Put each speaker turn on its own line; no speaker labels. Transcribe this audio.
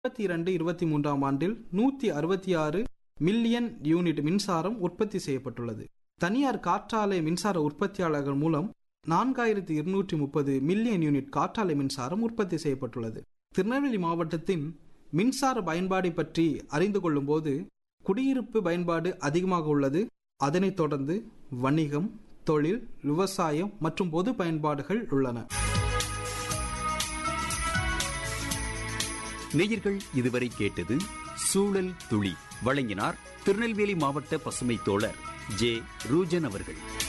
இருபத்தி இரண்டு இருபத்தி மூன்றாம் ஆண்டில் நூத்தி அறுபத்தி ஆறு மில்லியன் யூனிட் மின்சாரம் உற்பத்தி செய்யப்பட்டுள்ளது தனியார் காற்றாலை மின்சார உற்பத்தியாளர்கள் மூலம் நான்காயிரத்தி இருநூற்றி முப்பது மில்லியன் யூனிட் காற்றாலை மின்சாரம் உற்பத்தி செய்யப்பட்டுள்ளது திருநெல்வேலி மாவட்டத்தின் மின்சார பயன்பாடு பற்றி அறிந்து கொள்ளும்போது குடியிருப்பு பயன்பாடு அதிகமாக உள்ளது அதனைத் தொடர்ந்து வணிகம் தொழில் விவசாயம் மற்றும் பொது பயன்பாடுகள் உள்ளன
நேயர்கள் இதுவரை கேட்டது சூழல் துளி வழங்கினார் திருநெல்வேலி மாவட்ட பசுமை தோழர் ஜே ரூஜன் அவர்கள்